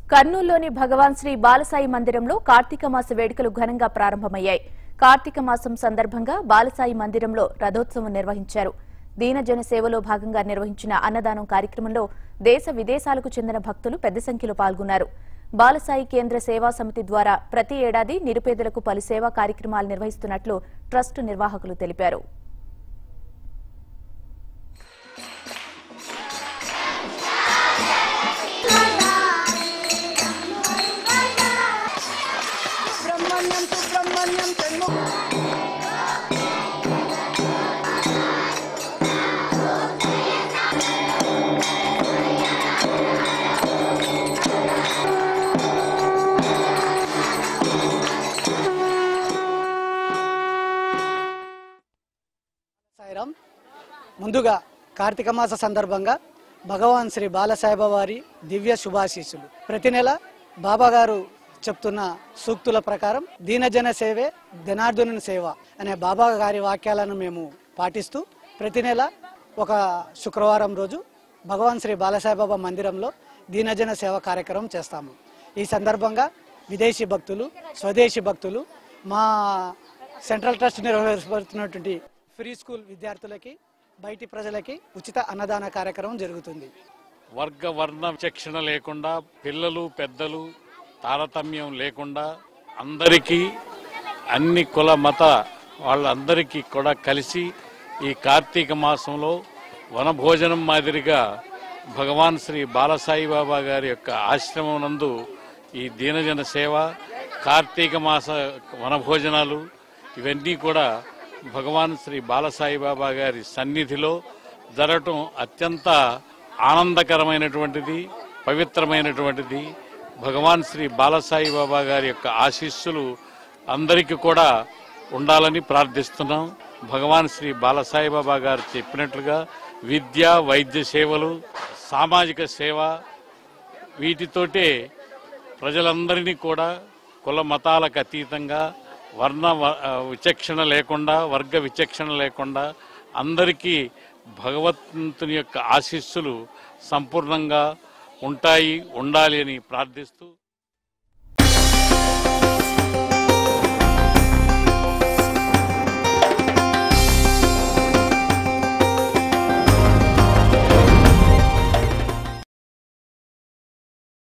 కర్నూలులోని భగవాన్ శ్రీ బాలసాయి మందిరంలో కార్తీక మాస వేడుకలు ఘనంగా ప్రారంభమయ్యాయి కార్తీక మాసం సందర్భంగా బాలసాయి మందిరంలో రథోత్సవం నిర్వహించారు దీనజన సేవలో భాగంగా నిర్వహించిన అన్నదానం కార్యక్రమంలో దేశ విదేశాలకు చెందిన భక్తులు పెద్ద సంఖ్యలో పాల్గొన్నారు బాలసాయి కేంద్ర సేవా సమితి ద్వారా ప్రతి ఏడాది నిరుపేదలకు పలు సేవా కార్యక్రమాలు నిర్వహిస్తున్నట్లు ట్రస్ట్ నిర్వాహకులు తెలిపారు సుబ్రహ్మణ్యం సుబ్రహ్మణ్యం తెన్ను సాయిరామ్ ముందుగా కార్తీక మాస సందర్భంగా భగవాన్ శ్రీ బాలసాయిబా వారి దివ్య శుభాశీస్సులు ప్రతి నెల బాబా గారు చెప్తున్న సూక్తుల ప్రకారం దీనజన సేవే ధనార్జున సేవ అనే బాబా గారి వాక్యాలను మేము పాటిస్తూ ప్రతి నెల ఒక శుక్రవారం రోజు భగవాన్ శ్రీ బాలసాయిబాబా మందిరంలో దీనజన సేవ కార్యక్రమం చేస్తాము ఈ సందర్భంగా విదేశీ భక్తులు స్వదేశీ భక్తులు మా సెంట్రల్ ట్రస్ట్ నిర్వహిస్తున్నటువంటి ఫ్రీ స్కూల్ విద్యార్థులకి బయటి ప్రజలకి ఉచిత అన్నదాన కార్యక్రమం జరుగుతుంది వర్గ వర్ణ విచక్షణ లేకుండా పిల్లలు పెద్దలు తారతమ్యం లేకుండా అందరికీ అన్ని కుల మత వాళ్ళందరికీ కూడా కలిసి ఈ కార్తీక మాసంలో వనభోజనం మాదిరిగా భగవాన్ శ్రీ బాలసాయి బాబా గారి యొక్క ఆశ్రమం నందు ఈ దీనజన సేవ కార్తీక మాస వనభోజనాలు ఇవన్నీ కూడా భగవాన్ శ్రీ బాలసాయి బాబా గారి సన్నిధిలో జరగటం అత్యంత ఆనందకరమైనటువంటిది పవిత్రమైనటువంటిది భగవాన్ శ్రీ బాలసాయి బాబా గారి యొక్క ఆశీస్సులు అందరికీ కూడా ఉండాలని ప్రార్థిస్తున్నాం భగవాన్ శ్రీ బాలసాయి బాబా గారు చెప్పినట్లుగా విద్య వైద్య సేవలు సామాజిక సేవ వీటితోటే ప్రజలందరినీ కూడా కుల మతాలకు అతీతంగా వర్ణ వ- ఆ, విచక్షణ లేకుండా వర్గ విచక్షణ లేకుండా అందరికీ భగవంతుని యొక్క ఆశీస్సులు సంపూర్ణంగా ఉంటాయి ఉండాలి అని ప్రార్థిస్తూ